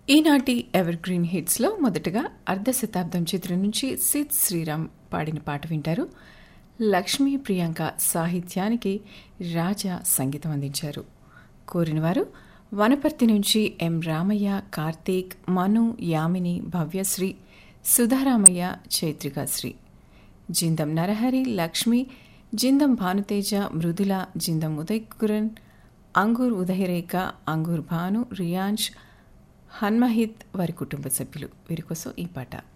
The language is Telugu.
ఈనాటి ఎవర్ గ్రీన్ హిట్స్లో మొదటగా అర్ధ శతాబ్దం చిత్రం నుంచి సిద్ శ్రీరామ్ పాడిన పాట వింటారు లక్ష్మీ ప్రియాంక సాహిత్యానికి రాజా సంగీతం అందించారు కోరినవారు వనపర్తి నుంచి ఎం రామయ్య కార్తీక్ మను యామిని భవ్యశ్రీ సుధారామయ్య చైత్రికాశ్రీ జిందం నరహరి లక్ష్మి జిందం భానుతేజ మృదుల జిందం ఉదయ్ కురన్ అంగూర్ ఉదయరేఖ అంగూర్ భాను రియాంష్ హన్మహిత్ వారి కుటుంబ సభ్యులు వీరి కోసం ఈ పాట